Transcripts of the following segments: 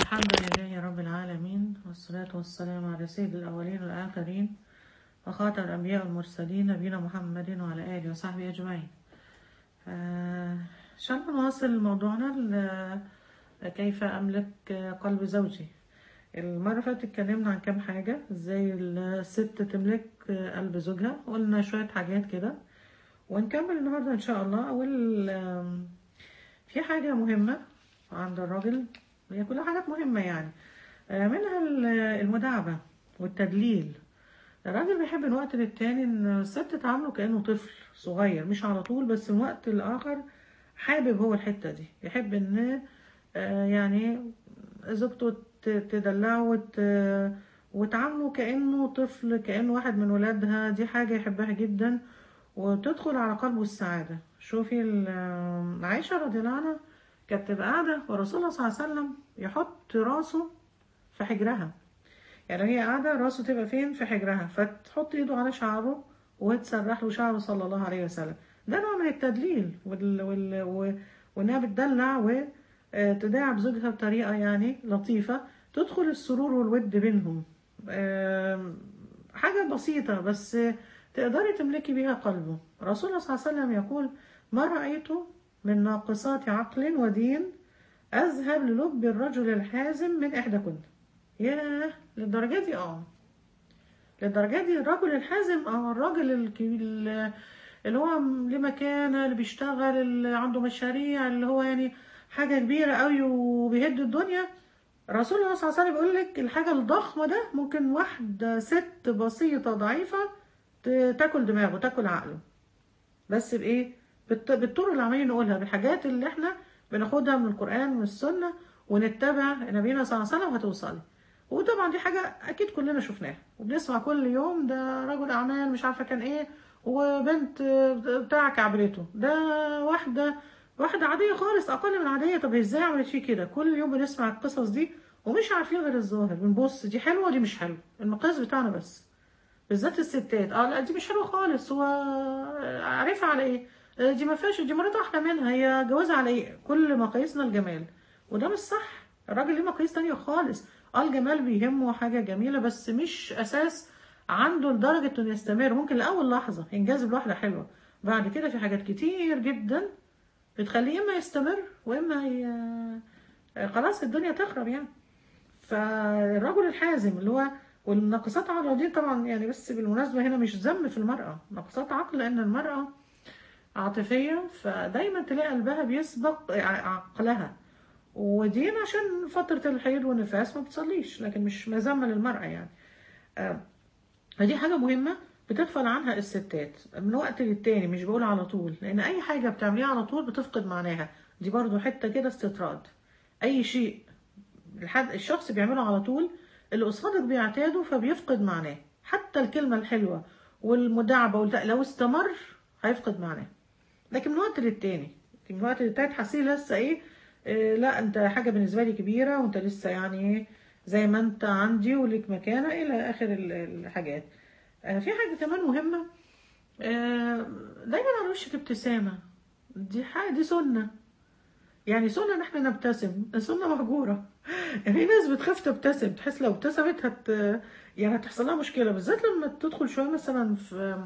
الحمد لله رب العالمين والصلاة والسلام على سيد الأولين والآخرين وخاتم الأنبياء والمرسلين نبينا محمد وعلى آله وصحبه أجمعين آه، إن شاء الله نواصل موضوعنا ل- كيف أملك قلب زوجي المرة اللي فاتت اتكلمنا عن كام حاجة ازاي الست تملك قلب زوجها قلنا شوية حاجات كده ونكمل النهاردة إن شاء الله أول آم، في حاجة مهمة عند الراجل هي كلها حاجات مهمة يعني آه، منها ال- المداعبة والتدليل الراجل بيحب من وقت للتاني ان الست تعامله كأنه طفل صغير مش على طول بس من وقت لآخر حابب هو الحتة دي يحب ان آه، يعني زوجته ت- تدلعه وت- وتعامله كأنه طفل كأنه واحد من ولادها دي حاجة يحبها جدا وتدخل على قلبه السعادة شوفي ال- عائشة رضي الله عنها كانت تبقى قاعدة والرسول صلى الله عليه وسلم يحط راسه في حجرها يعني هي قاعدة راسه تبقى فين في حجرها فتحط ايده على شعره وتسرح له شعره صلى الله عليه وسلم ده نوع من التدليل وال... وال... و... وانها بتدلع وتداعب زوجها بطريقة يعني لطيفة تدخل السرور والود بينهم آم، حاجة بسيطة بس تقدري تملكي بيها قلبه رسول الله صلى الله عليه وسلم يقول ما رأيت من ناقصات عقل ودين أذهب للب الرجل الحازم من إحداكن ياه للدرجة دي اه للدرجة دي الرجل الحازم اه الراجل الكبير اللي هو ليه مكانة اللي بيشتغل اللي عنده مشاريع اللي هو يعني حاجة كبيرة قوي وبيهد الدنيا رسول الله صلى الله عليه وسلم بيقول لك الحاجة الضخمة ده ممكن واحدة ست بسيطة ضعيفة ت- تاكل دماغه تاكل عقله بس بإيه؟ بالط- بالطرق اللي عمالين نقولها بالحاجات اللي احنا بناخدها من القرآن والسنة ونتبع نبينا صلى الله عليه وسلم هتوصلي وطبعا دي حاجة أكيد كلنا شفناها وبنسمع كل يوم ده رجل أعمال مش عارفة كان إيه وبنت بتاع كعبلته ده واحدة واحدة عادية خالص أقل من العادية طب إزاي عملت فيه كده كل يوم بنسمع القصص دي ومش عارفين غير الظاهر بنبص دي حلوة ودي مش حلوة المقياس بتاعنا بس بالذات الستات اه لا دي مش حلوه خالص هو عارفها على ايه آه، دي ما فيهاش دي مرات احلى منها هي جوازها على ايه كل مقاييسنا الجمال وده مش صح الراجل ليه مقاييس تانية خالص اه الجمال بيهمه حاجة جميلة بس مش اساس عنده لدرجة انه يستمر ممكن لأول لحظة ينجذب لواحدة حلوة بعد كده في حاجات كتير جدا بتخليه اما يستمر واما هي آه، خلاص الدنيا تخرب يعني فالرجل الحازم اللي هو والناقصات عقل دي طبعا يعني بس بالمناسبة هنا مش ذم في المرأة ناقصات عقل لأن المرأة عاطفية فدايما تلاقي قلبها بيسبق عقلها ودي عشان فترة الحيض والنفاس ما بتصليش لكن مش مذمة للمرأة يعني آه، فدي حاجة مهمة بتغفل عنها الستات من وقت للتاني مش بقول على طول لأن أي حاجة بتعمليها على طول بتفقد معناها دي برضو حتة كده استطراد أي شيء الحد الشخص بيعمله على طول اللي قصادك بيعتاده فبيفقد معناه حتى الكلمة الحلوة والمداعبة والت... لو استمر هيفقد معناه لكن من وقت للتاني من وقت للتاني تحسيه لسه ايه إيه لا انت حاجة بالنسبة لي كبيرة وانت لسه يعني ايه زي ما انت عندي وليك مكانة الى اخر ال- الحاجات آه، في حاجة كمان مهمة آه، دايما على وشك ابتسامة دي حاجة دي سنة يعني سنة ان احنا نبتسم سنة مهجورة يعني في ناس بتخاف تبتسم تحس لو ابتسمت هت يعني هتحصل لها مشكلة بالذات لما تدخل شوية مثلا في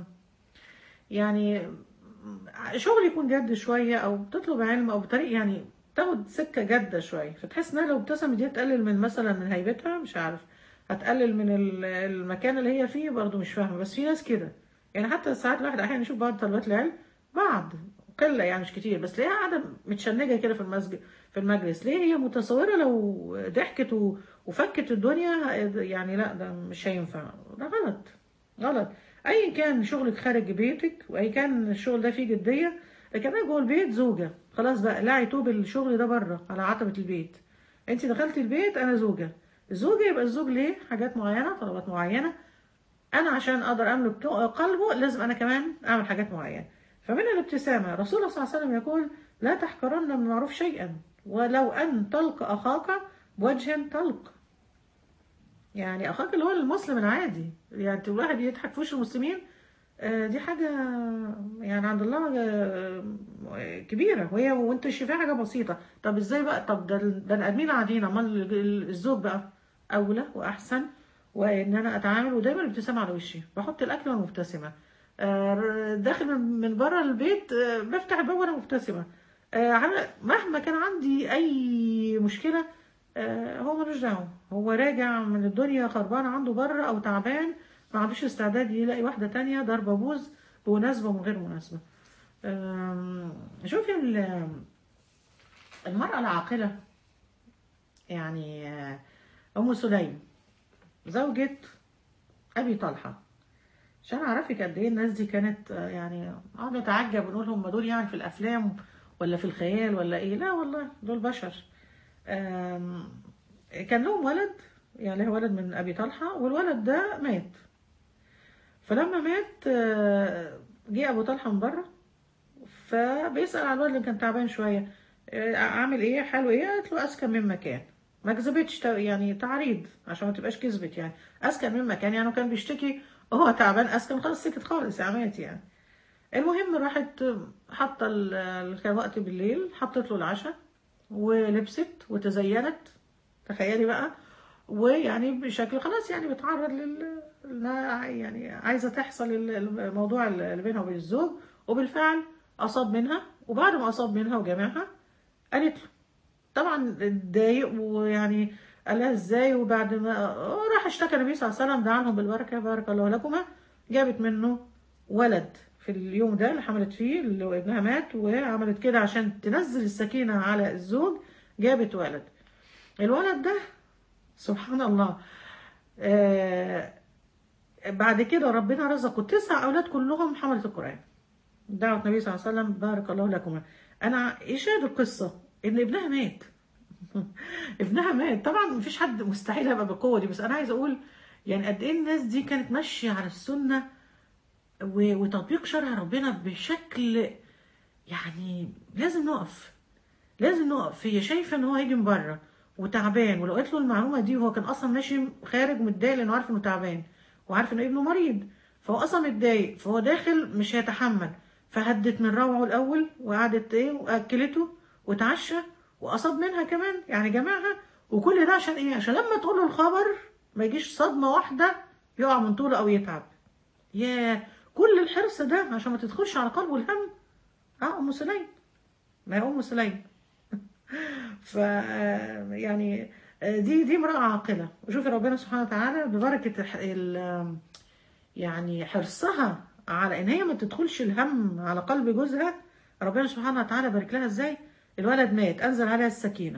يعني شغل يكون جد شوية أو بتطلب علم أو بطريقة يعني تاخد سكة جادة شوية فتحس إنها لو ابتسمت دي تقلل من مثلا من هيبتها مش عارف هتقلل من ال- المكان اللي هي فيه برضه مش فاهمة بس في ناس كده يعني حتى ساعات الواحد أحيانا يشوف بعض طلبات العلم بعض قلة يعني مش كتير بس تلاقيها قاعدة متشنجة كده في المسجد في المجلس ليه هي متصورة لو ضحكت و- وفكت الدنيا يعني لا ده مش هينفع ده غلط غلط ايا كان شغلك خارج بيتك واي كان الشغل ده فيه جديه لكن انا جوه البيت زوجه خلاص بقى لا عيتوب الشغل ده بره على عتبه البيت انت دخلتي البيت انا زوجه الزوجه يبقى الزوج ليه حاجات معينه طلبات معينه انا عشان اقدر املك قلبه لازم انا كمان اعمل حاجات معينه فمن الابتسامه رسول الله صلى الله عليه وسلم يقول لا تحقرن من المعروف شيئا ولو ان تلقى اخاك بوجه طلق يعني اخاك اللي هو المسلم العادي يعني الواحد يضحك في وش المسلمين آه، دي حاجة يعني عند الله آه، كبيرة وهي وانت شايفاها حاجة بسيطة طب ازاي بقى طب ده البني ادمين قاعدين امال ال- الزوج بقى اولى واحسن وان انا اتعامل ودايما الابتسامة على وشي بحط الاكل وانا مبتسمة آه، داخل من من بره البيت آه، بفتح الباب وانا مبتسمة آه، على- مهما كان عندي اي مشكلة آه، هو ملوش دعوة هو راجع من الدنيا خربان عنده بره او تعبان ما عندوش استعداد يلاقي واحدة تانية ضربة بوز بمناسبة ومن غير مناسبة أم، شوفي ال- المرأة العاقلة يعني آه، أم سليم زوجة أبي طلحة عشان أعرفك قد إيه الناس دي كانت آه، يعني أقعد أتعجب ونقول هم دول يعني في الأفلام ولا في الخيال ولا إيه لا والله دول بشر أم، كان لهم ولد يعني هو ولد من أبي طلحة والولد ده مات فلما مات آه، جه ابو طلحه من بره فبيسال على الولد اللي كان تعبان شويه آه، عامل ايه حاله ايه قالت له اسكن من مكان ما كذبتش تا- يعني تعريض عشان ما تبقاش كذبت يعني اسكن من مكان يعني هو كان بيشتكي هو تعبان اسكن خلاص سكت خالص يا مات يعني المهم راحت حاطه ال- ال- كان وقت بالليل حطت له العشاء ولبست وتزينت تخيلي بقى ويعني بشكل خلاص يعني بتعرض لل إنها يعني عايزه تحصل ال- الموضوع اللي بينها وبين الزوج وبالفعل اصاب منها وبعد ما اصاب منها وجامعها قالت له طبعا اتضايق ويعني قال لها ازاي وبعد ما راح اشتكى النبي صلى الله عليه وسلم دعا لهم بالبركه بارك الله لكما جابت منه ولد في اليوم ده اللي حملت فيه اللي هو ابنها مات وعملت كده عشان تنزل السكينه على الزوج جابت ولد الولد ده سبحان الله آه بعد كده ربنا رزقه تسع اولاد كلهم حملة القران دعوة النبي صلى الله عليه وسلم بارك الله لكما انا اشاهد القصه ان ابنها مات ابنها مات طبعا مفيش حد مستحيل هيبقى بالقوه دي بس انا عايزه اقول يعني قد ايه الناس دي كانت ماشيه على السنه و- وتطبيق شرع ربنا بشكل يعني لازم نقف لازم نقف هي شايفه ان هو هيجي من بره وتعبان ولو قلت له المعلومه دي وهو كان اصلا ماشي خارج متضايق لانه عارف انه تعبان وعارف ان ابنه مريض فهو اصلا متضايق فهو داخل مش هيتحمل فهدت من روعه الاول وقعدت ايه واكلته وتعشى واصاب منها كمان يعني جماعها وكل ده عشان ايه عشان لما تقول له الخبر ما يجيش صدمه واحده يقع من طوله او يتعب يا كل الحرص ده عشان ما تدخلش على قلبه الهم اه ام سليم ما هي ام سليم ف يعني دي دي امرأة عاقلة وشوفي ربنا سبحانه وتعالى ببركة الح- ال- يعني حرصها على ان هي ما تدخلش الهم على قلب جوزها ربنا سبحانه وتعالى بارك لها ازاي الولد مات انزل عليها السكينة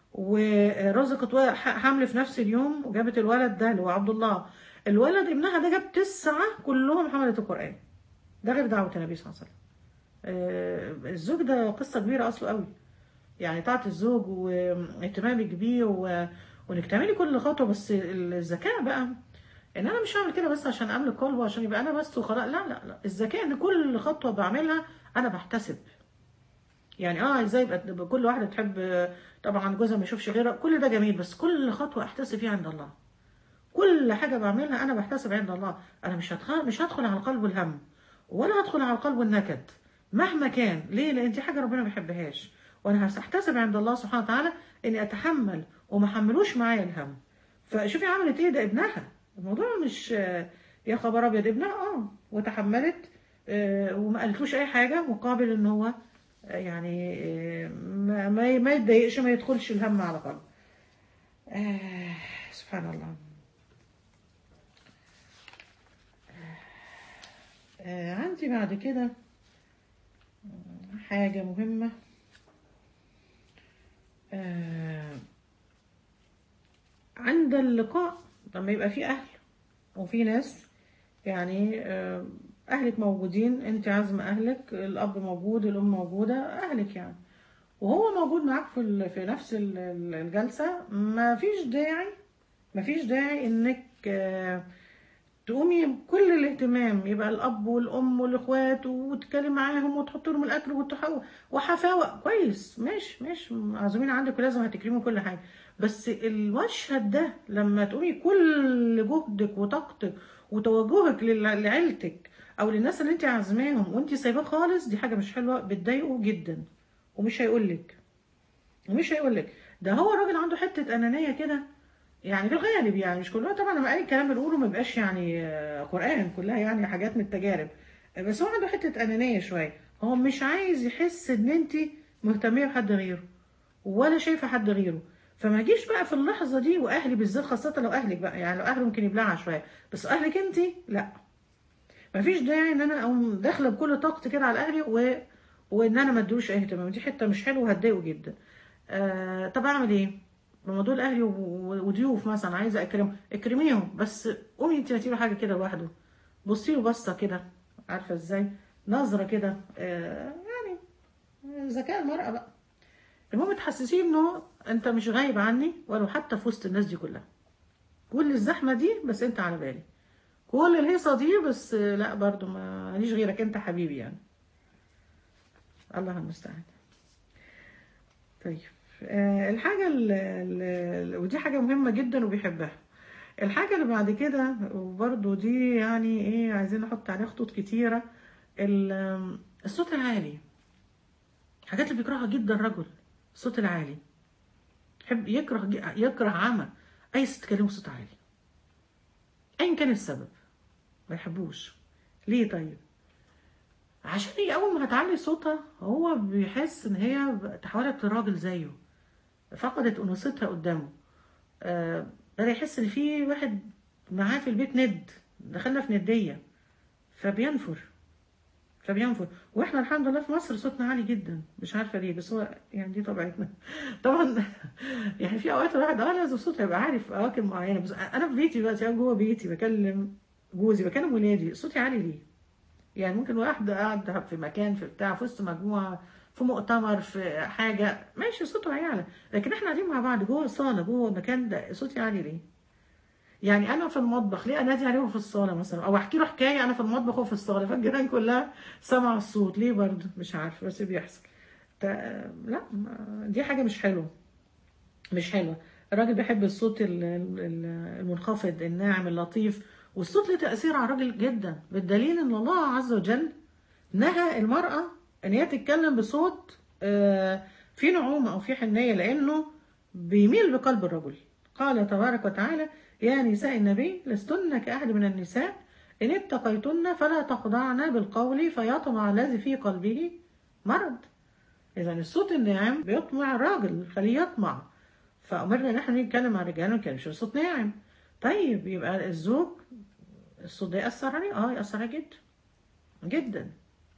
ورزقت و- ح- حمل في نفس اليوم وجابت الولد ده اللي هو عبد الله الولد ابنها ده جاب تسعة كلهم حملة القرآن ده غير دعوة النبي صلى الله عليه وسلم آه، الزوج ده قصة كبيرة أصله قوي يعني طاعة الزوج واهتمامك بيه و... وانك تعملي كل خطوة بس الذكاء بقى ان انا مش هعمل كده بس عشان املك قلبه عشان يبقى انا بس وخلاص لا لا لا الذكاء ان كل خطوة بعملها انا بحتسب يعني اه ازاي يبقى كل واحدة تحب طبعا جوزها ما يشوفش غيرها كل ده جميل بس كل خطوة احتسب فيها عند الله كل حاجة بعملها أنا بحتسب عند الله أنا مش هدخل مش هدخل على قلبه الهم ولا هدخل على قلبه النكد مهما كان ليه لأن دي حاجة ربنا ما بيحبهاش وأنا هحتسب عند الله سبحانه وتعالى إني أتحمل وما حملوش معايا الهم فشوفي عملت إيه ده ابنها الموضوع مش آه، يا خبر أبيض ابنها أه وتحملت آه، وما قالتلوش أي حاجة مقابل إن هو آه، يعني آه، ما ما ما يتضايقش ما يدخلش الهم على قلبه آه سبحان الله آه، عندي بعد كده حاجة مهمة آه، عند اللقاء لما يبقى في أهل وفي ناس يعني آه، أهلك موجودين أنت عازمة أهلك الأب موجود الأم موجودة أهلك يعني وهو موجود معاك في ال- في نفس ال- ال- الجلسة ما فيش داعي ما فيش داعي إنك آه، تقومي كل الاهتمام يبقى الاب والام والاخوات وتتكلم معاهم وتحط لهم الاكل وتحو وحفاوه كويس ماشي ماشي معزومين عندك ولازم هتكرموا كل حاجه بس المشهد ده لما تقومي كل جهدك وطاقتك وتوجهك لل- لعيلتك او للناس اللي انت عازماهم وانت سايباه خالص دي حاجه مش حلوه بتضايقه جدا ومش هيقولك ومش هيقولك ده هو الراجل عنده حته انانيه كده يعني في الغالب يعني مش كلها طبعا لما اي كلام بنقوله ما بيبقاش يعني آه، قران كلها يعني حاجات من التجارب آه، بس هو عنده حته انانيه شويه هو مش عايز يحس ان انت مهتميه بحد غيره ولا شايفه حد غيره فما جيش بقى في اللحظه دي واهلي بالذات خاصه لو اهلك بقى يعني لو اهله ممكن يبلعها شويه بس اهلك انت لا مفيش داعي ان انا اقوم داخله بكل طاقتي كده على اهلي و... وان انا ما ادوش اي اهتمام دي حته مش حلوه هتضايقه جدا آه طب اعمل ايه لما دول اهلي و- وضيوف مثلا عايزه اكرمهم اكرميهم بس قومي انت هاتي له حاجه كده لوحده بصي له بصه كده عارفه ازاي نظره كده آه يعني ذكاء المرأة بقى المهم تحسسيه انه انت مش غايب عني ولو حتى في وسط الناس دي كلها كل الزحمه دي بس انت على بالي كل الهيصه دي بس آه، لا برضو ما ماليش غيرك انت حبيبي يعني الله المستعان طيب آه، الحاجة اللي ودي حاجة مهمة جدا وبيحبها الحاجة اللي بعد كده وبرضو دي يعني ايه عايزين نحط عليها خطوط كتيرة ال- الصوت العالي حاجات اللي بيكرهها جدا الرجل الصوت العالي يحب يكره يكره عمى اي ست تكلمه بصوت عالي ايا كان السبب ما يحبوش ليه طيب عشان هي اول ما هتعلي صوتها هو بيحس ان هي تحولت لراجل زيه فقدت انوثتها قدامه آه، بدا يحس ان في واحد معاه في البيت ند دخلنا في نديه فبينفر فبينفر واحنا الحمد لله في مصر صوتنا عالي جدا مش عارفه ليه بس هو يعني دي طبيعتنا طبعا يعني في اوقات الواحد اه لازم صوته يبقى عالي في اماكن معينه بس انا في بيتي دلوقتي انا جوه بيتي بكلم جوزي بكلم ولادي صوتي عالي ليه؟ يعني ممكن واحد قاعد في مكان في بتاع في وسط مجموعه في مؤتمر في حاجه ماشي صوته هيعلى لكن احنا قاعدين مع بعض جوه الصاله جوه المكان ده صوتي عالي ليه؟ يعني انا في المطبخ ليه انادي عليهم في الصاله مثلا او احكي له حكايه انا في المطبخ وهو في الصاله فالجيران كلها سمع الصوت ليه برضه مش عارفه بس بيحصل تا- لا ما- دي حاجه مش حلوه مش حلوه الراجل بيحب الصوت ال- ال- المنخفض الناعم اللطيف والصوت له تاثير على الراجل جدا بالدليل ان الله عز وجل نهى المراه ان هي تتكلم بصوت آه، في نعومه او في حنيه لانه بيميل بقلب الرجل قال تبارك وتعالى يا نساء النبي لستن كأحد من النساء إن اتقيتن فلا تخضعن بالقول فيطمع الذي في قلبه مرض إذا الصوت الناعم بيطمع الراجل خليه يطمع فأمرنا إن احنا نتكلم مع الرجال ما نتكلمش بصوت ناعم طيب يبقى الزوج الصوت ده يأثر عليه؟ اه يأثر عليه جدا جدا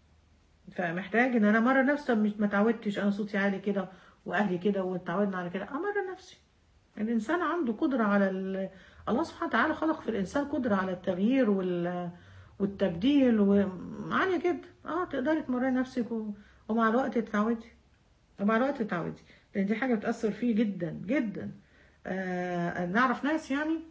فمحتاج ان انا مرة نفسي مش ما اتعودتش انا صوتي عالي كده واهلي كده واتعودنا على كده امر نفسي الانسان عنده قدرة على ال... الله سبحانه وتعالى خلق في الانسان قدرة على التغيير وال... والتبديل وعالية جدا اه تقدري تمرني نفسك و... ومع الوقت تتعودي ومع الوقت تتعودي لان دي حاجة بتأثر فيه جدا جدا آه نعرف ناس يعني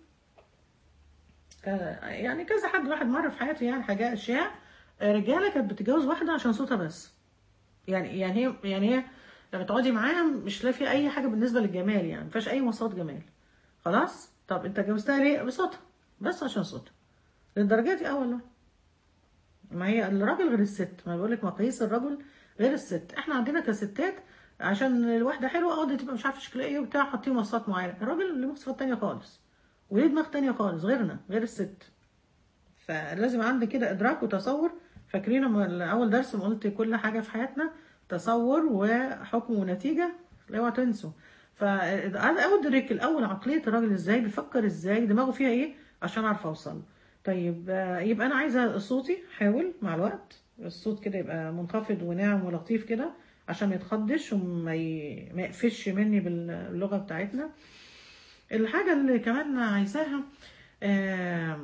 آه يعني كذا حد واحد مر في حياته يعني حاجات اشياء آه، رجاله كانت بتتجوز واحده عشان صوتها بس يعني يعني هي يعني هي لما تقعدي معاها مش لاقي فيها اي حاجه بالنسبه للجمال يعني ما فيهاش اي مواصفات جمال خلاص طب انت اتجوزتها ليه بصوتها بس عشان صوتها للدرجه دي اه والله ما هي الراجل غير الست ما بقول لك مقاييس الرجل غير الست احنا عندنا كستات عشان الواحده حلوه اه دي تبقى مش عارفه شكلها ايه وبتاع حاطين مواصفات معينه الراجل له مواصفات تانية خالص وليه دماغ تانية خالص غيرنا غير الست فلازم عندي كده ادراك وتصور فاكرين لما اول درس ما قلت كل حاجه في حياتنا تصور وحكم ونتيجه اوعى تنسوا فانا ادرك الاول عقليه الراجل ازاي بيفكر ازاي دماغه فيها ايه عشان اعرف اوصل طيب آه، يبقى انا عايزه صوتي حاول مع الوقت الصوت كده يبقى منخفض وناعم ولطيف كده عشان ما يتخضش وما ي... ما يقفش مني باللغه بتاعتنا الحاجه اللي كمان عايزاها آه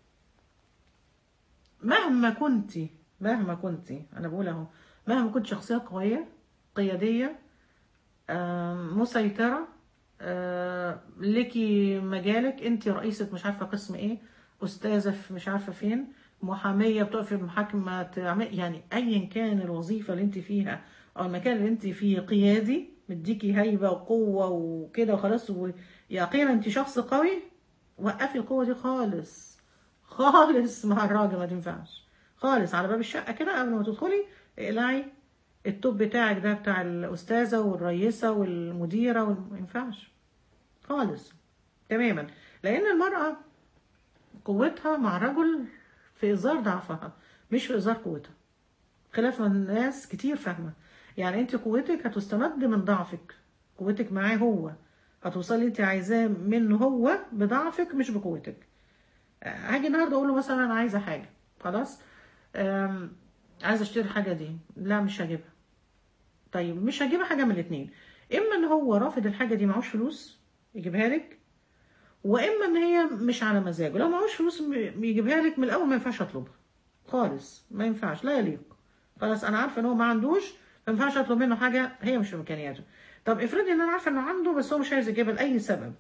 مهما كنت مهما كنت انا بقول اهو مهما كنت شخصيه قويه قياديه آم، مسيطره آه، ليكي مجالك انت رئيسه مش عارفه قسم ايه استاذه في مش عارفه فين محاميه بتقف في المحاكمه تعمل يعني ايا كان الوظيفه اللي انت فيها او المكان اللي انت فيه قيادي مديكي هيبه وقوه وكده وخلاص ويقينا انت شخص قوي وقفي القوه دي خالص خالص مع الراجل ما تنفعش خالص على باب الشقه كده قبل ما تدخلي اقلعي التوب بتاعك ده بتاع الاستاذه والرئيسه والمديره وما ينفعش خالص تماما لان المراه قوتها مع الرجل في إظهار ضعفها مش في إظهار قوتها خلاف ما الناس كتير فاهمة يعني انت قوتك هتستمد من ضعفك قوتك معاه هو هتوصلي انت عايزاه منه هو بضعفك مش بقوتك آه، هاجي النهارده اقول له مثلا انا عايزه حاجه خلاص آم، عايزه اشتري الحاجه دي لا مش هجيبها طيب مش هجيبها حاجه من الاتنين اما ان هو رافض الحاجه دي معهوش فلوس يجيبها لك واما ان هي مش على مزاجه لو معهوش فلوس م- يجيبها لك من الاول ما ينفعش اطلبها خالص ما ينفعش لا يليق خلاص انا عارفه ان هو ما عندوش ما ينفعش اطلب منه حاجه هي مش في امكانياته طب افرضي ان انا عارفه انه عنده بس هو مش عايز يجيبها لاي سبب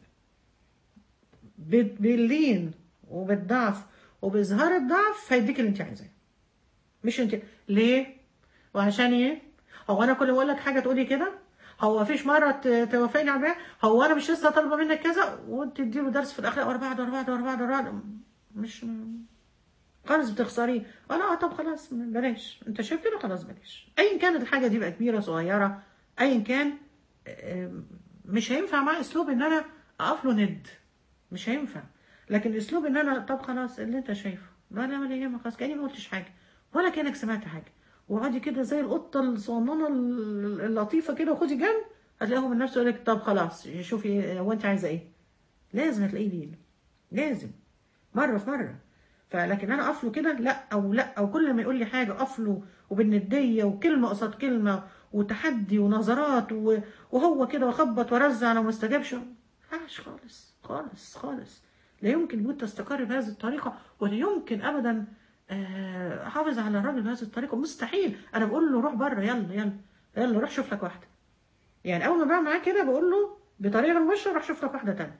بال- باللين وبالضعف وباظهار الضعف هيديك اللي انت عايزاه مش انت ليه وعشان ايه هو انا كل ما اقول لك حاجه تقولي كده هو مفيش مره ت- توافقني على البيع هو انا مش لسه طالبه منك كذا وانت تديله درس في الاخلاق ورا بعض ورا بعض ورا بعض ورا بعض مش خالص بتخسريه انا اه طب خلاص بلاش انت شايف كده خلاص بلاش ايا كانت الحاجه دي بقى كبيره صغيره ايا كان آم، مش هينفع مع اسلوب ان انا اقف له ند مش هينفع لكن اسلوب ان انا طب خلاص اللي انت شايفه لا لا ولا يهمك خلاص كاني ما قلتش حاجه ولا كانك سمعت حاجه وقعدي كده زي القطه الصغننه ال- اللطيفه كده وخدي جنب هتلاقيه من نفسه يقول لك طب خلاص شوفي هو انت عايزه ايه لازم هتلاقيه بيه لازم مره في مره فلكن انا اقف له كده لا او لا او كل ما يقول لي حاجه اقف له وبالنديه وكلمه قصاد كلمه وتحدي ونظرات و- وهو كده واخبط وارزع لو ما استجابش ما ينفعش خالص خالص خالص لا يمكن البيوت تستقر بهذه الطريقه ولا يمكن ابدا آه، احافظ على الراجل بهذه الطريقه مستحيل انا بقول له روح بره يلا يلا يلا روح شوف لك واحده يعني اول ما بعمل معاه كده بقول له بطريقه مباشره روح شوف لك واحده تانية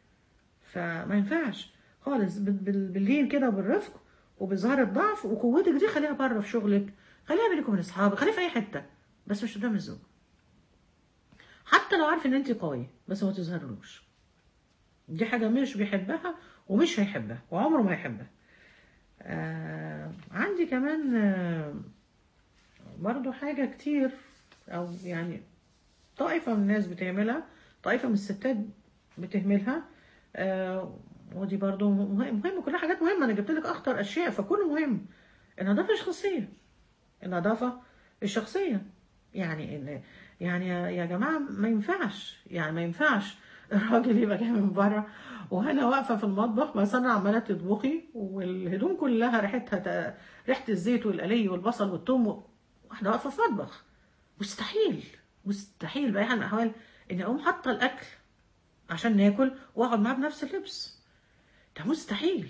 فما ينفعش خالص بال- بال- باللين كده وبالرفق وبإظهار الضعف وقوتك دي خليها بره في شغلك خليها بينك وبين اصحابك خليها في اي حته بس مش قدام الزوج حتى لو عارف ان انت قوي بس ما تظهرلوش دي حاجه مش بيحبها ومش هيحبها وعمره ما هيحبها آه عندي كمان آه برضو حاجه كتير او يعني طائفه من الناس بتعملها طائفه من الستات بتهملها آه ودي برضو مهم مهم كلها حاجات مهمه انا جبت لك اخطر اشياء فكله مهم النظافه الشخصيه النظافه الشخصيه يعني ان يعني يا يا جماعه ما ينفعش يعني ما ينفعش الراجل يبقى جاي من بره وانا واقفه في المطبخ مثلا عماله تطبخي والهدوم كلها ريحتها ت- ريحه الزيت والقلي والبصل والثوم واحده واقفه في مطبخ مستحيل مستحيل باي حال من الاحوال اني اقوم حاطه الاكل عشان ناكل واقعد معاه بنفس اللبس ده مستحيل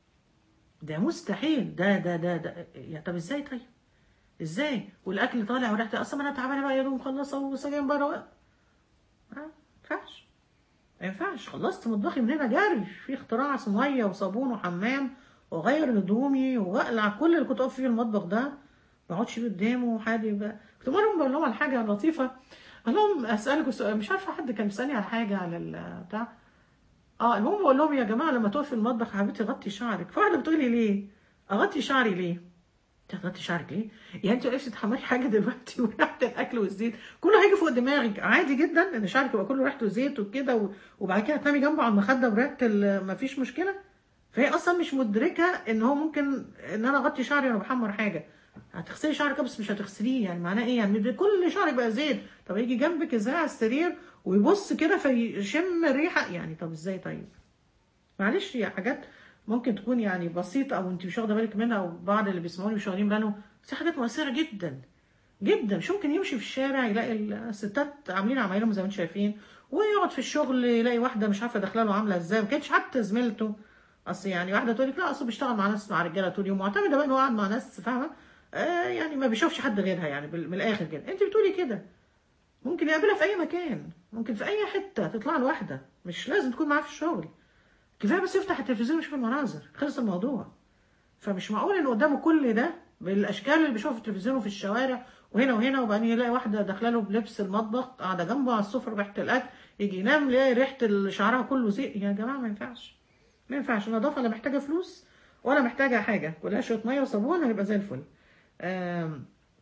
ده مستحيل ده ده ده, ده. يا طب ازاي طيب ازاي والاكل طالع وريحته اصلا ما انا تعبانه بقى يا دوب مخلصه وسجن بره ما ينفعش ما ينفعش خلصت مطبخي من هنا جري في اختراع اسمه ميه وصابون وحمام واغير هدومي واقلع كل اللي كنت اقف فيه في المطبخ ده ما اقعدش قدامه حد يبقى كنت مرة بقول لهم على حاجه لطيفه قال لهم اسالكم سؤال مش عارفه حد كان بيسالني على حاجه على البتاع اه المهم بقول لهم يا جماعه لما تقف في المطبخ يا حبيبتي غطي شعرك فواحده بتقول لي ليه اغطي شعري ليه تغطي شعرك ليه؟ يعني انت وقفتي تحملي حاجه دلوقتي وريحه الاكل والزيت كله هيجي فوق دماغك عادي جدا ان شعرك يبقى كله ريحته زيت وكده و- وبعد كده تنامي جنبه على المخده بريحه ال- مفيش مشكله فهي اصلا مش مدركه ان هو ممكن ان انا اغطي شعري وانا بحمر حاجه هتغسلي شعرك بس مش هتغسليه يعني معناه ايه يعني كل شعرك بقى زيت طب يجي جنبك ازاي على السرير ويبص كده فيشم الريحه يعني طب ازاي طيب معلش هي حاجات ممكن تكون يعني بسيطة أو أنت مش واخدة بالك منها أو بعض اللي بيسمعوني مش واخدين بالهم بس هي حاجات مؤثرة جدا جدا مش ممكن يمشي في الشارع يلاقي الستات عاملين عمايلهم زي ما انتم شايفين ويقعد في الشغل يلاقي واحدة مش عارفة داخله له عاملة ازاي ما كانتش حتى زميلته أصل يعني واحدة تقول لك لا أصل بيشتغل مع ناس مع رجالة طول اليوم معتمدة بقى إن هو قاعد مع ناس فاهمة آه يعني ما بيشوفش حد غيرها يعني بال- من الآخر كده أنت بتقولي كده ممكن يقابلها في أي مكان ممكن في أي حتة تطلع له واحدة مش لازم تكون معاه في الشغل كفايه بس يفتح التلفزيون ويشوف المناظر خلص الموضوع فمش معقول ان قدامه كل ده بالاشكال اللي بيشوفها في التلفزيون وفي الشوارع وهنا وهنا وبعدين يلاقي واحده داخله له بلبس المطبخ قاعده جنبه على السفره ريحه الاكل يجي ينام يلاقي ريحه شعرها كله زيت يا جماعه ما ينفعش ما ينفعش النظافه لا محتاجه فلوس ولا محتاجه حاجه كلها شويه ميه وصابون هنبقى زي الفل آم،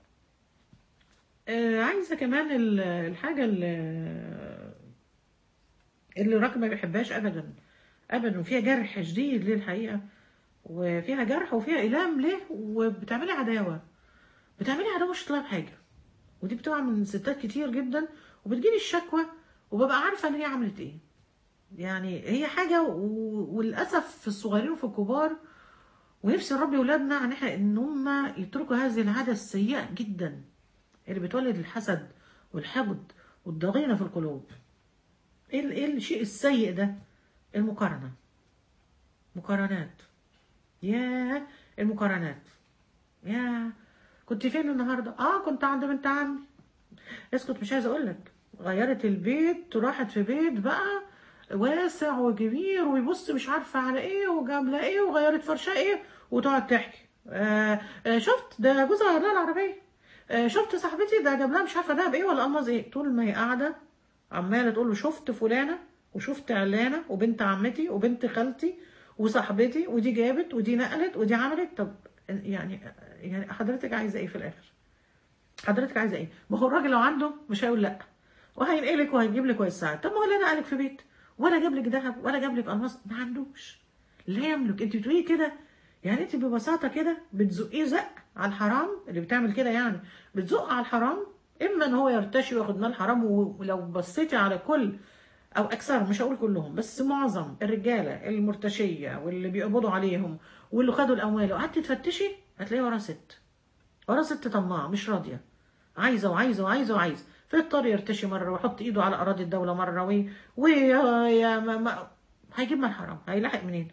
آه، عايزه كمان ال- الحاجه اللي اللي الراجل ما بيحبهاش ابدا ابدا وفيها جرح شديد ليه الحقيقه وفيها جرح وفيها الام ليه وبتعملي عداوه بتعملي عداوه مش طالعه بحاجه ودي بتقع من ستات كتير جدا وبتجيلي الشكوى وببقى عارفه ان هي عملت ايه يعني هي حاجه و... وللاسف في الصغيرين وفي الكبار ونفسي نربي ولادنا عن إحنا- ان هم يتركوا هذه العاده السيئه جدا اللي بتولد الحسد والحقد والضغينه في القلوب ايه ال- ايه الشيء السيء ده المقارنه مقارنات يا المقارنات يا كنت فين النهارده اه كنت عند بنت عمي اسكت مش عايزه اقول لك غيرت البيت وراحت في بيت بقى واسع وكبير ويبص مش عارفه على ايه وجاب لها ايه وغيرت فرشه ايه وتقعد تحكي آه آه شفت ده جوزها غير لها العربيه آه شفت صاحبتي ده جاب لها مش عارفه دهب ايه ولا الماظ ايه طول ما هي قاعده عماله تقول له شفت فلانه وشفت علانه وبنت عمتي وبنت خالتي وصاحبتي ودي جابت ودي نقلت ودي عملت طب يعني يعني حضرتك عايزه ايه في الاخر حضرتك عايزه ايه ما هو الراجل لو عنده مش هيقول لا وهينقلك وهيجيب لك ويساعدك طب ما هو لا نقلك في بيت ولا جاب لك ذهب ولا جاب لك الماس ما عندوش لا يملك انت بتقولي كده يعني انت ببساطه كده بتزقيه زق على الحرام اللي بتعمل كده يعني بتزق على الحرام اما ان هو يرتشي وياخد مال حرام ولو بصيتي على كل او اكثر مش هقول كلهم بس معظم الرجاله المرتشيه واللي بيقبضوا عليهم واللي خدوا الاموال وقعدتي تفتشي هتلاقيه وراه ست وراه ست طماعه مش راضيه عايزه وعايزه وعايزه وعايزه فيضطر يرتشي مره ويحط ايده على اراضي الدوله مره وي ويا يا ما ما هيجيب مال حرام هيلاحق منين؟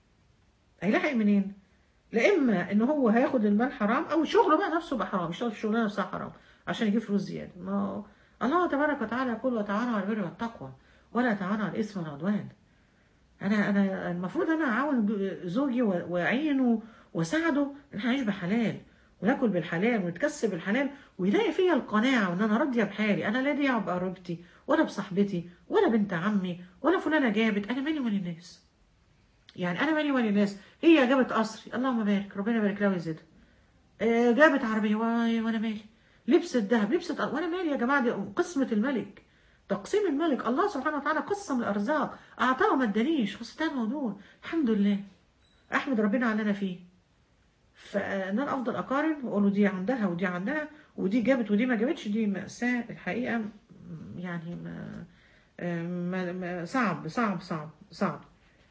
هيلاحق منين؟ لا اما ان هو هياخد المال حرام او شغله بقى نفسه بقى حرام يشتغل في شغلانه نفسها حرام عشان يجيب فلوس زياده ما هو الله تبارك وتعالى يقول وتعاونوا على البر والتقوى ولا تعاونوا على الاثم والعدوان انا انا المفروض انا اعاون زوجي و- واعينه واساعده ان احنا نعيش بحلال وناكل بالحلال ونتكسب بالحلال ويلاقي فيا القناعه وان انا راضيه بحالي انا لا ليا بقريبتي ولا بصاحبتي ولا بنت عمي ولا فلانه جابت انا مالي ومال الناس يعني انا مالي ومال الناس هي جابت قصري اللهم بارك ربنا يبارك لها ويزيدها آه، جابت عربيه وانا وأنا مالي لبست ذهب لبست وانا مالي يا جماعه دي قسمه الملك تقسيم الملك الله سبحانه وتعالى قسم الارزاق اعطاه ما ادانيش بس ده موضوع الحمد لله احمد ربنا على اللي انا فيه فانا افضل اقارن واقول له دي عندها ودي عندها ودي جابت ودي ما جابتش دي مأساة الحقيقة م- يعني ما ما ما صعب صعب صعب صعب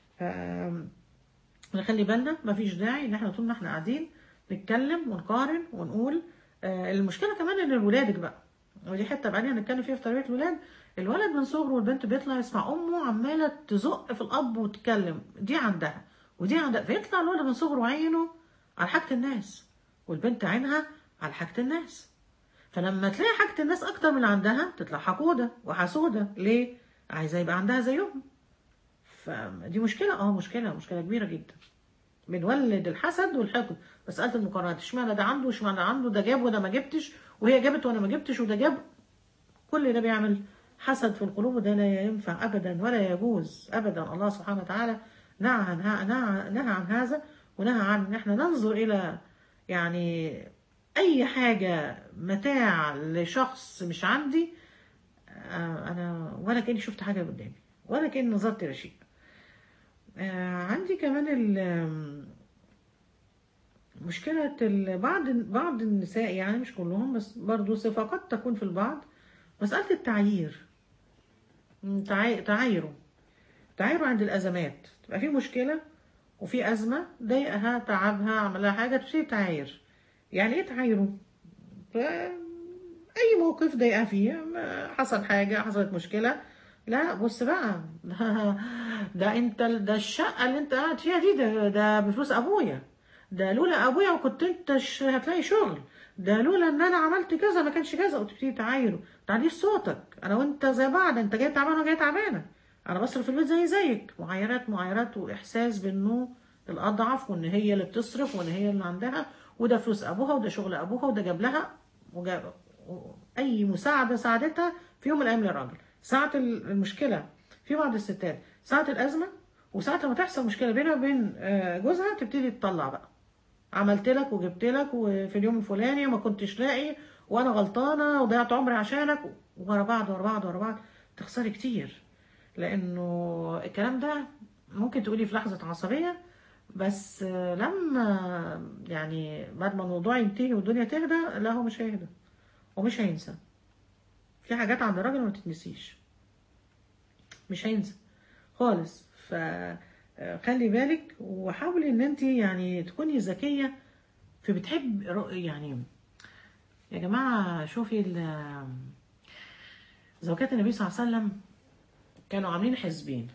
ف- نخلي بالنا مفيش داعي ان احنا طول ما احنا قاعدين نتكلم ونقارن ونقول آه، المشكله كمان ان ولادك بقى ودي حته بعدين هنتكلم فيها في تربيه الولاد الولد من صغره والبنت بيطلع يسمع امه عماله تزق في الاب وتتكلم دي عندها ودي عندها فيطلع الولد من صغره عينه على حاجه الناس والبنت عينها على حاجه الناس فلما تلاقي حاجه الناس اكتر من اللي عندها تطلع حقوده وحسوده ليه عايزه يبقى عندها زيهم فدي مشكله اه مشكله مشكله كبيره جدا بنولد الحسد والحقد مسألة المقارنات اشمعنى ده عنده واشمعنى ده عنده ده جاب وده ما جبتش وهي جابت وانا ما جبتش وده جاب كل ده بيعمل حسد في القلوب وده لا ينفع ابدا ولا يجوز ابدا الله سبحانه وتعالى نهى عن نهى نهى عن هذا ونهى عن ان احنا ننظر الى يعني اي حاجه متاع لشخص مش عندي آه، انا ولا كاني شفت حاجه قدامي ولا كاني نظرت الى شيء آه، عندي كمان ال مشكلة ال- بعض بعض النساء يعني مش كلهم بس برضو صفة قد تكون في البعض مسألة التعيير م، تعاي- تعايره تعايره عند الأزمات تبقى في مشكلة وفي أزمة ضايقها تعبها عملها حاجة تبتدي تعاير يعني إيه تعايره؟ ف- أي موقف ضايقها فيه ما حصل حاجة حصلت مشكلة لا بص بقى ده, ده انت ده الشقة اللي انت قاعد فيها دي ده, ده بفلوس ابويا ده لولا ابويا وكنت انت ش- هتلاقي شغل ده لولا ان انا عملت كذا ما كانش كذا وتبتدي تعايره تعليش صوتك انا وانت زي بعض انت جاي تعبان وانا جاي تعبانه انا بصرف في البيت زي زيك معايرات معايرات واحساس بانه الاضعف وان هي اللي بتصرف وان هي اللي عندها وده فلوس ابوها وده شغل ابوها وده جاب لها وجاب اي مساعده ساعدتها في يوم من الايام للراجل ساعه المشكله في بعض الستات ساعه الازمه وساعه ما تحصل مشكله بينها وبين آه، جوزها تبتدي تطلع بقى عملت لك وجبت لك وفي اليوم الفلاني ما كنتش لاقي وانا غلطانه وضيعت عمري عشانك ورا بعض ورا بعض ورا بعض تخسري كتير لانه الكلام ده ممكن تقولي في لحظه عصبيه بس آه، لما يعني بعد ما الموضوع ينتهي والدنيا تهدى لا هو مش هيهدى ومش هينسى في حاجات عند الراجل ما تتنسيش مش هينسى خالص ف آه، خلي بالك وحاولي ان انت يعني تكوني ذكيه في بتحب رؤ- يعني يا جماعه شوفي ال- زوجات النبي صلى الله عليه وسلم كانوا عاملين حزبين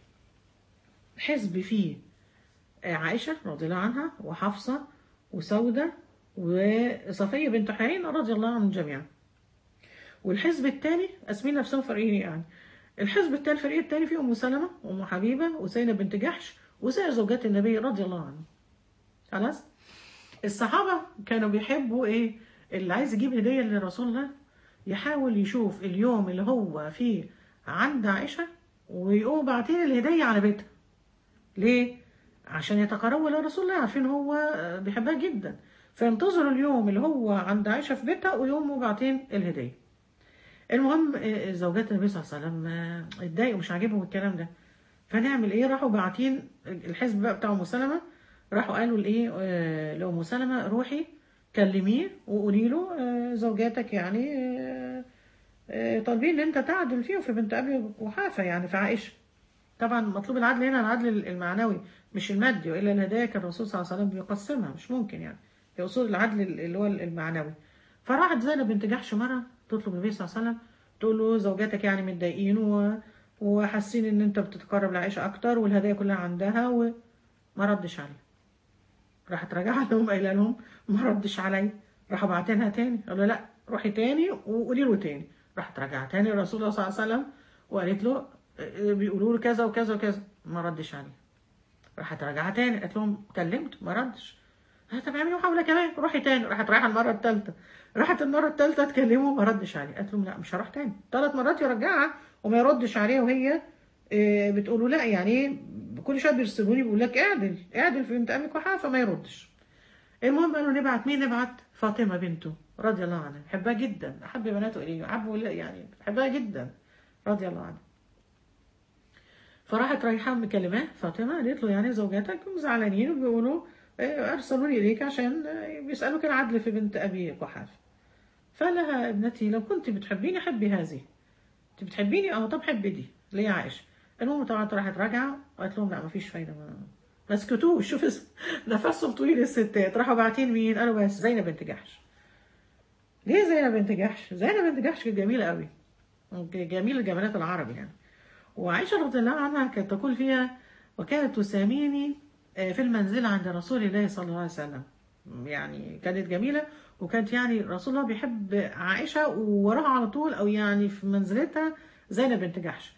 حزب فيه عائشة رضي الله عنها وحفصة وسودة وصفية بنت حيين رضي الله عنهم جميعا والحزب الثاني قاسمين نفسهم فريقين يعني الحزب الثاني الفريق الثاني فيه أم سلمة وأم حبيبة وزينب بنت جحش وسائر زوجات النبي رضي الله عنهم خلاص الصحابة كانوا بيحبوا إيه اللي عايز يجيب هدية لرسول الله يحاول يشوف اليوم اللي هو فيه عند عائشة ويقوم باعتين الهدية على بيتها ليه؟ عشان يتقربوا إلى رسول الله عارفين هو آه، بيحبها جدا فينتظروا اليوم اللي هو عند عائشة في بيتها ويقوموا باعتين الهدية المهم آه، زوجات النبي صلى الله عليه وسلم آه، اتضايقوا مش عاجبهم الكلام ده فنعمل ايه راحوا باعتين الحزب بقى بتاع ام سلمة راحوا قالوا لايه آه، لام سلمة روحي كلميه وقولي له آه، زوجاتك يعني آه، آه، طالبين ان انت تعدل فيهم في بنت ابي وحافه يعني في عائشه طبعا مطلوب العدل هنا العدل المعنوي مش المادي والا الهدايا كان الرسول صلى الله عليه وسلم بيقسمها مش ممكن يعني هي اصول العدل اللي هو المعنوي فراحت زينب بنت جحش مره تطلب النبي صلى الله عليه وسلم تقول له زوجاتك يعني متضايقين و... وحاسين ان انت بتتقرب لعائشه اكتر والهدايا كلها عندها وما ردش عليه راحت راجعه لهم قايله لهم ما ردش عليا راحوا باعتينها تاني قالوا لا روحي تاني وقولي له تاني راحت راجعه تاني لرسول الله صلى الله عليه وسلم وقالت له آه، بيقولوا له كذا وكذا وكذا ما ردش عليه راحت راجعه تاني قالت لهم كلمت ما ردش آه، طب اعملي محاوله كمان روحي تاني راحت رايحه المره الثالثه راحت المره الثالثه تكلمه ما ردش عليه قالت لهم لا مش هروح تاني ثلاث مرات يرجعها وما يردش عليها وهي آه، بتقول له لا يعني ايه كل شويه بيرسلوا لي بيقول لك اعدل اعدل في بنت امك وحافه ما يردش المهم قالوا نبعت مين نبعت فاطمه بنته رضي الله عنها بحبها جدا احب بناته اليه احب يعني بحبها جدا رضي الله عنها فراحت رايحه مكلماه فاطمه قالت له يعني زوجاتك زعلانين وبيقولوا آه، ارسلوني اليك عشان آه، بيسالوك العدل في بنت ابي قحافه فقال لها ابنتي لو كنت بتحبيني حبي هذه انت بتحبيني اه طب حبي دي اللي هي عائشه المهم طبعا راحت راجعه وقالت لهم لا مفيش فايده ما ما سكتوش شوف اس- نفسهم طويل الستات راحوا باعتين مين قالوا بس زينب بنت جحش ليه زينب بنت جحش زينب بنت جحش كانت جميله قوي جميله جمالات العرب يعني وعائشه رضي الله عنها كانت تقول فيها وكانت تساميني آه، في المنزل عند رسول الله صلى الله عليه وسلم يعني كانت جميله وكانت يعني رسول الله بيحب عائشه ووراها على طول او يعني في منزلتها زينب بنت جحش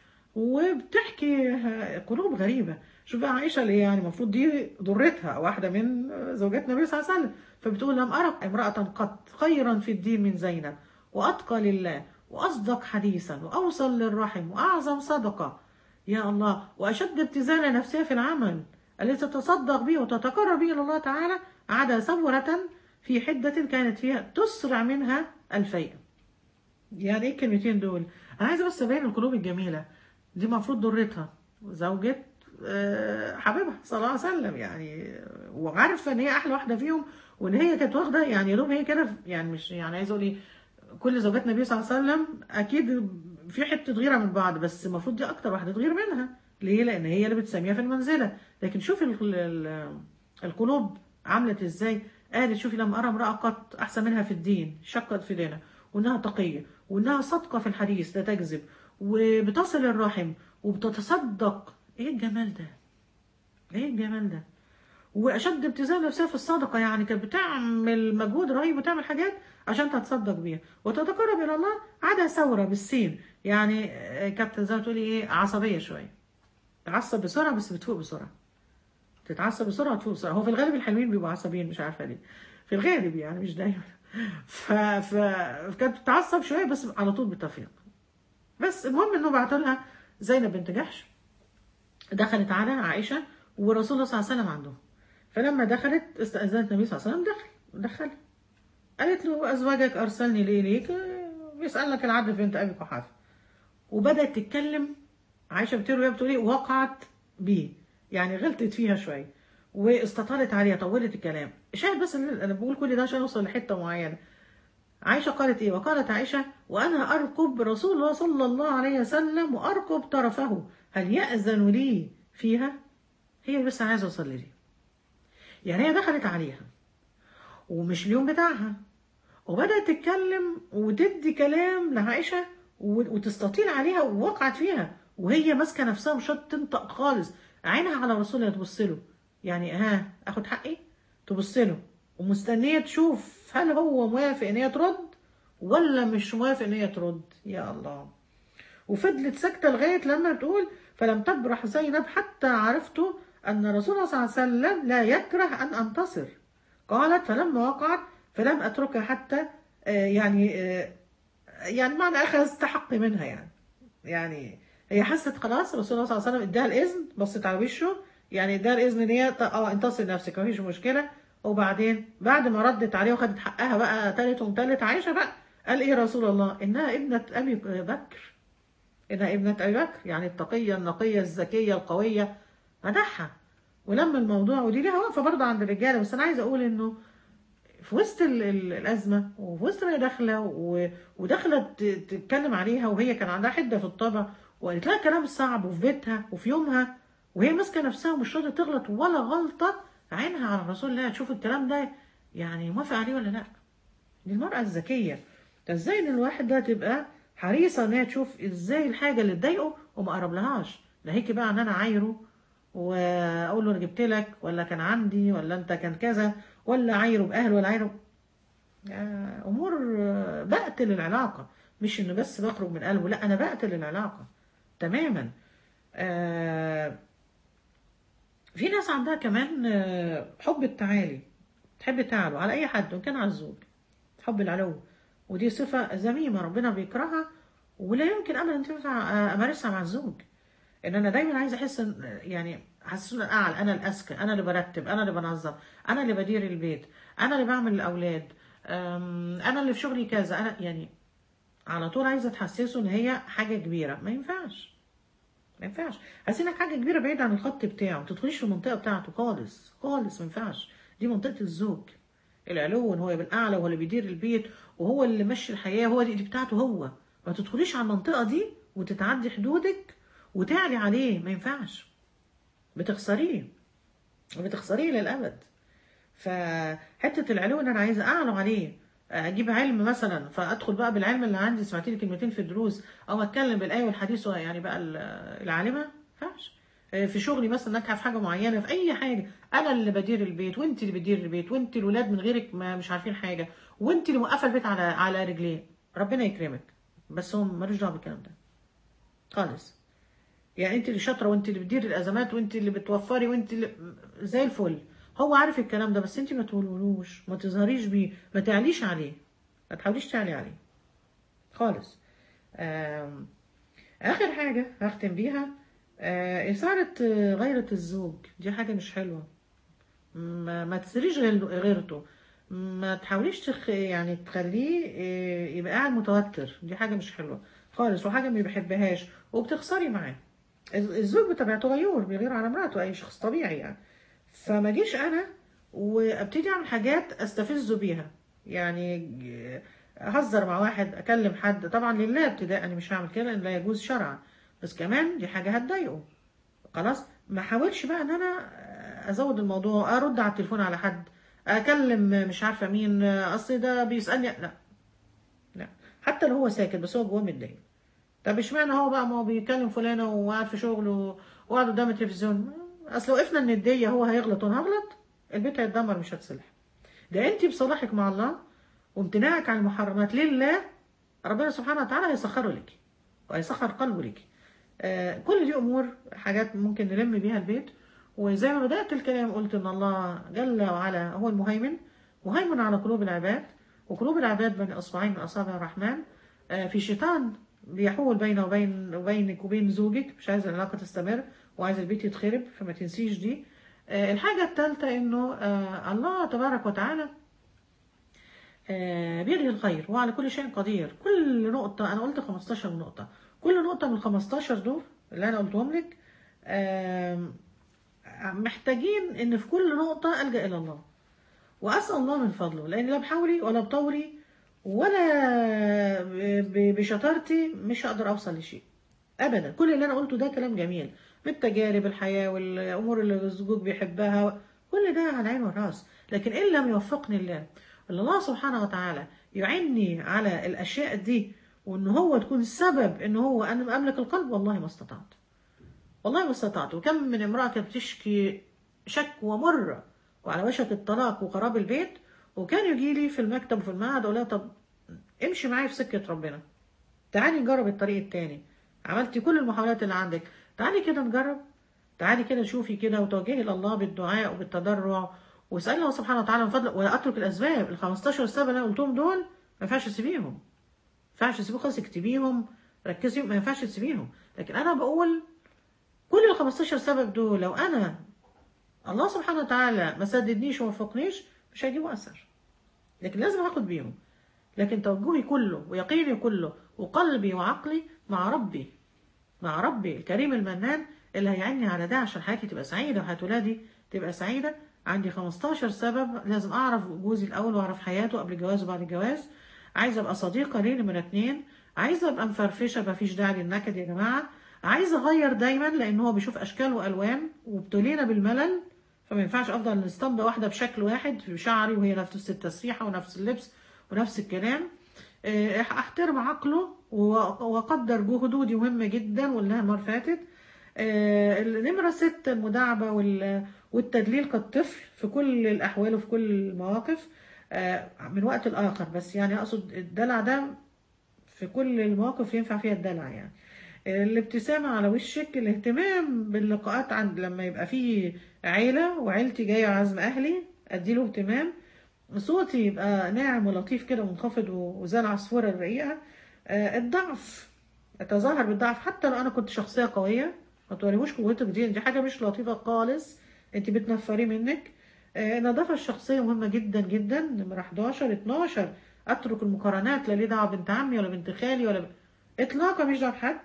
وبتحكي آه، قلوب غريبه شوف بقى عائشه اللي هي يعني المفروض دي ضرتها واحده من زوجات النبي صلى الله عليه وسلم فبتقول لم ارى امراه قط خيرا في الدين من زينب واتقى لله واصدق حديثا واوصل للرحم واعظم صدقه يا الله واشد ابتذال نفسها في العمل التي تتصدق به وتتقرب به الى الله تعالى عدا ثوره في حده كانت فيها تسرع منها الفيء يعني ايه الكلمتين دول انا عايزه بس ابين القلوب الجميله دي المفروض ضرتها زوجة آه، حبيبها صلى الله عليه وسلم يعني وعارفه ان هي احلى واحده فيهم وان هي كانت واخده يعني يا دوب هي كده يعني مش يعني عايزه اقول ايه كل زوجات النبي صلى الله عليه وسلم اكيد في حته غيره من بعض بس المفروض دي اكتر واحده تغير منها ليه لان هي اللي بتسميها في المنزله لكن شوفي ال- ال- القلوب عملت ازاي قالت شوفي لما ارى امراه قط احسن منها في الدين شقت في دينها وانها تقيه وانها صادقه في الحديث لا تكذب وبتصل الرحم وبتتصدق ايه الجمال ده ايه الجمال ده واشد ابتذال نفسها في الصدقه يعني كانت بتعمل مجهود رهيب وتعمل حاجات عشان تتصدق بيها وتتقرب الى الله عدا ثوره بالسين يعني آه، كانت زي ما تقولي ايه عصبيه شويه تعصب بسرعه بس بتفوق بسرعه تتعصب بسرعه وتفوق بسرعه هو في الغالب الحلوين بيبقوا عصبيين مش عارفه ليه في الغالب يعني مش دايما ف... ف... كانت بتتعصب شويه بس على طول بتفيق بس المهم انه بعتوا لها زينب بنت جحش دخلت على عائشه ورسول الله صلى الله عليه وسلم عندهم فلما دخلت استأذنت النبي صلى الله عليه وسلم دخل دخلها قالت له أزواجك أرسلني ليه ليك بيسألك العدل في بنت أبي قحافة وبدأت تتكلم عائشة بتروي بتقول ايه وقعت بيه يعني غلطت فيها شوية واستطالت عليها طولت الكلام شاهد بس اللي انا بقول كل ده عشان اوصل لحته معينه عائشه قالت ايه وقالت عائشه وانا ارقب رسول الله صلى الله عليه وسلم وارقب طرفه هل ياذن لي فيها هي بس عايزه اوصل لدي يعني هي دخلت عليها ومش اليوم بتاعها وبدأت تتكلم وتدي كلام لعائشة وتستطيل عليها ووقعت فيها وهي ماسكة نفسها مش تنطق خالص عينها على رسول الله تبص له يعني ها اخد حقي تبص له ومستنية تشوف هل هو موافق ان هي ترد ولا مش موافق ان هي ترد يا الله وفضلت ساكتة لغاية لما تقول فلم تبرح زينب حتى عرفت أن رسول الله صلى الله عليه وسلم لا يكره أن أنتصر قالت فلما وقعت فلم أتركها حتى يعني يعني معنى أخذت حقي منها يعني يعني هي حست خلاص رسول الله صلى الله عليه وسلم اداها الإذن بصت على وشه يعني اداها الإذن إن هي اه انتصر نفسك مفيش مشكلة وبعدين بعد ما ردت عليه وخدت حقها بقى تالت ومتالت عايشة بقى قال إيه رسول الله إنها ابنة أبي بكر إنها ابنة أبي بكر يعني التقية النقية الذكية القوية مدحها ولما الموضوع ودي ليها وقفه برضه عند الرجاله بس انا عايزه اقول انه في وسط ال ال الازمه وفي وسط ما هي داخله وداخله تتكلم عليها وهي كان عندها حده في الطبع وقالت لها كلام صعب وفي بيتها وفي يومها وهي ماسكه نفسها ومش راضيه تغلط ولا غلطه عينها على رسول الله تشوف الكلام ده يعني موافق عليه ولا لا دي المراه الذكيه ازاي ان الواحد ده تبقى حريصه ان هي تشوف ازاي الحاجه اللي تضايقه وما قربلهاش ناهيك بقى ان انا عايره واقول له انا جبت لك ولا كان عندي ولا انت كان كذا ولا عايره باهل ولا عايره امور بقتل العلاقه مش انه بس بخرج من قلبه لا انا بقتل العلاقه تماما آه في ناس عندها كمان حب التعالي تحب تعلو على اي حد وان كان على الزوج حب العلو ودي صفه ذميمه ربنا بيكرهها ولا يمكن ابدا تنفع امارسها مع الزوج ان انا دايما عايزه احس ان يعني حسسوني الاعلى انا الاذكى انا اللي برتب انا اللي بنظم انا اللي بدير البيت انا اللي بعمل الاولاد انا اللي في شغلي كذا انا يعني على طول عايزه تحسسه ان هي حاجه كبيره ما ينفعش ما ينفعش حاسس حاجه كبيره بعيد عن الخط بتاعه ما تدخليش في المنطقه بتاعته خالص خالص ما ينفعش دي منطقه الزوج العلو ان هو يبقى الاعلى وهو اللي بيدير البيت وهو اللي ماشي الحياه هو دي, دي بتاعته هو ما تدخليش على المنطقه دي وتتعدي حدودك وتعلي عليه ما ينفعش بتخسريه بتخسريه للأبد فحتة العلو ان انا عايزة اعلو عليه اجيب علم مثلا فادخل بقى بالعلم اللي عندي سمعت لي كلمتين في الدروس او اتكلم بالايه والحديث يعني بقى العالمه ما ينفعش في شغلي مثلا ناجحه في حاجه معينه في اي حاجه انا اللي بدير البيت وانت اللي بتدير البيت وانت الولاد من غيرك ما مش عارفين حاجه وانت اللي موقفه البيت على على رجليه ربنا يكرمك بس هو ملوش دعوه بالكلام ده خالص يعني انت اللي شاطره وانت اللي بتديري الازمات وانت اللي بتوفري وانت اللي زي الفل هو عارف الكلام ده بس انت ما تقولولوش ما تظهريش بيه ما تعليش عليه ما تحاوليش تعلي عليه خالص اخر حاجه هختم بيها اثاره غيره الزوج دي حاجه مش حلوه ما, ما تسريش غيرته ما تحاوليش تخ... يعني تخليه يبقى قاعد متوتر دي حاجه مش حلوه خالص وحاجه ما بيحبهاش وبتخسري معاه الزوج بطبيعته غيور بيغير على مراته اي شخص طبيعي يعني فما جيش انا وابتدي اعمل حاجات استفزه بيها يعني اهزر مع واحد اكلم حد طبعا لله ابتداء انا مش هعمل كده لان لا يجوز شرعا بس كمان دي حاجه هتضايقه خلاص ما حاولش بقى ان انا ازود الموضوع ارد على التليفون على حد اكلم مش عارفه مين اصل ده بيسالني لا لا حتى لو هو ساكت بس هو جواه متضايق طب اشمعنى هو بقى ما هو بيكلم فلانة وقاعد في شغله وقاعد قدام التلفزيون اصل وقفنا الندية هو هيغلط وانا هغلط البيت هيتدمر مش هتصلح ده انت بصلاحك مع الله وامتناعك عن المحرمات لله ربنا سبحانه وتعالى هيسخره لك وهيسخر قلبه لك آه، كل دي امور حاجات ممكن نلم بيها البيت وزي ما بدات الكلام قلت ان الله جل وعلا هو المهيمن مهيمن على قلوب العباد وقلوب العباد بين اصبعين من اصابع الرحمن آه، في شيطان بيحول بينه وبين وبينك وبين زوجك مش عايز العلاقه تستمر وعايز البيت يتخرب فما تنسيش دي آه، الحاجه الثالثه انه آه، الله تبارك وتعالى آه، بيده الخير وعلى كل شيء قدير كل نقطة أنا قلت 15 نقطة كل نقطة من ال 15 دول اللي أنا قلتهم لك آم، محتاجين إن في كل نقطة ألجأ إلى الله وأسأل الله من فضله لأن لا بحولي ولا بطولي ولا ب- بشطارتي مش هقدر أوصل لشيء أبدا كل اللي أنا قلته ده كلام جميل بالتجارب الحياة والأمور اللي الزوج بيحبها كل ده على العين والرأس لكن إن لم يوفقني الله اللي الله سبحانه وتعالى يعني على الأشياء دي وإن هو تكون السبب إن هو أنا أملك القلب والله ما استطعت والله ما استطعت وكم من امرأة كانت بتشكي شكوى مرة وعلى وشك الطلاق وخراب البيت وكان يجي لي في المكتب وفي المعهد اقول لها طب امشي معايا في سكة ربنا تعالي نجرب الطريق التاني عملتي كل المحاولات اللي عندك تعالي كده نجرب تعالي كده شوفي كده وتوجهي الى الله بالدعاء وبالتضرع واسالي الله سبحانه وتعالى من فضله واترك الاسباب ال 15 سبب اللي انا قلتهم دول ما ينفعش تسيبيهم ما ينفعش تسيبيهم خالص اكتبيهم ركزي ما ينفعش تسيبيهم لكن انا بقول كل ال 15 سبب دول لو انا الله سبحانه وتعالى ما سددنيش وما وفقنيش مش هيجيبوا اثر لكن لازم اخد بيهم لكن توجهي كله ويقيني كله وقلبي وعقلي مع ربي مع ربي الكريم المنان اللي هيعني على ده عشان حياتي تبقى سعيدة وحياة ولادي تبقى سعيدة عندي 15 سبب لازم أعرف جوزي الأول وأعرف حياته قبل الجواز وبعد الجواز عايزة أبقى صديقة ليه نمرة اتنين عايزة أبقى مفرفشة مفيش داعي للنكد يا جماعة عايزة أغير دايما لأن هو بيشوف أشكال وألوان وابتلينا بالملل فما ينفعش أفضل اسطمبة واحدة بشكل واحد في شعري وهي نفس التسريحة ونفس اللبس ونفس الكلام آه، احترم عقله و- واقدر جهوده دي مهمة جدا وقلناها المرة اللي فاتت آه، النمرة ستة المداعبة وال- والتدليل كالطفل في كل الأحوال وفي كل المواقف آه، من وقت لآخر بس يعني أقصد الدلع ده في كل المواقف ينفع فيها الدلع يعني الابتسامة على وشك الاهتمام باللقاءات عند لما يبقى فيه عيلة وعيلتي جاية عزم أهلي أديله اهتمام صوتي يبقى ناعم ولطيف كده منخفض و- وزي العصفورة الرقيقة آه، الضعف أتظاهر بالضعف حتى لو أنا كنت شخصية قوية ما توريهوش قوتك دي دي حاجة مش لطيفة خالص أنت بتنفري منك آه، النظافة الشخصية مهمة جدا جدا نمرة 11 12 أترك المقارنات لا ليه دعوة بنت عمي ولا بنت خالي ولا ب... إطلاقا مش دعوة بحد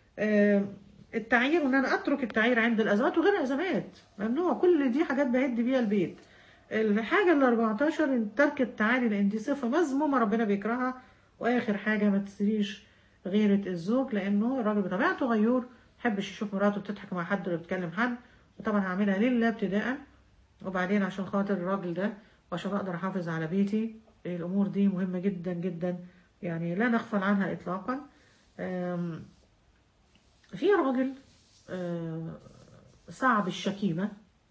آه، التعيير وان انا اترك التعيير عند الازمات وغير الازمات ممنوع كل دي حاجات بهد بيها البيت الحاجة ال 14 إن ترك التعالي لأن دي صفة مذمومة ربنا بيكرهها وآخر حاجة ما تسريش غيرة الزوج لأنه الراجل بطبيعته غيور محبش يشوف مراته بتضحك مع حد ولا بتكلم حد وطبعا هعملها لله ابتداء وبعدين عشان خاطر الراجل ده وعشان أقدر أحافظ على بيتي الأمور دي مهمة جدا جدا يعني لا نغفل عنها إطلاقا أم، في راجل آه، صعب الشكيمة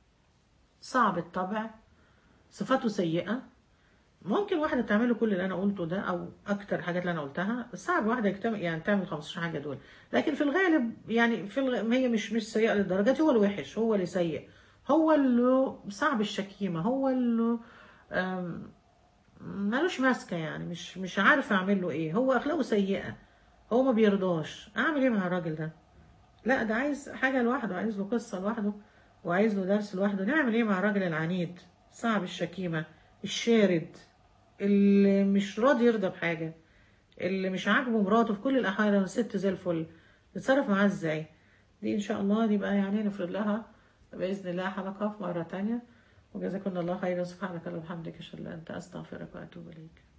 صعب الطبع صفاته سيئة ممكن واحدة تعمله كل اللي أنا قلته ده أو أكتر حاجات اللي أنا قلتها صعب واحدة يكتم... يعني تعمل 15 حاجة دول لكن في الغالب يعني في الغ... هي مش مش سيئة للدرجة دي هو الوحش هو اللي سيء هو اللي صعب الشكيمة هو اللي آم، ملوش ماسكة يعني مش مش عارف أعمل له إيه هو أخلاقه سيئة هو ما بيرضاش أعمل إيه مع الراجل ده لا ده عايز حاجة لوحده عايز له قصة لوحده وعايز له درس لوحده نعمل ايه مع الراجل العنيد صعب الشكيمة الشارد اللي مش راضي يرضى بحاجة اللي مش عاجبه مراته في كل الأحوال الست زي الفل نتصرف معاه ازاي دي ان شاء الله دي بقى يعني نفرض لها بإذن الله حلقة في مرة تانية وجزاكم الله خيرا سبحانك اللهم وبحمدك اشهد ان لا اله الا انت استغفرك واتوب اليك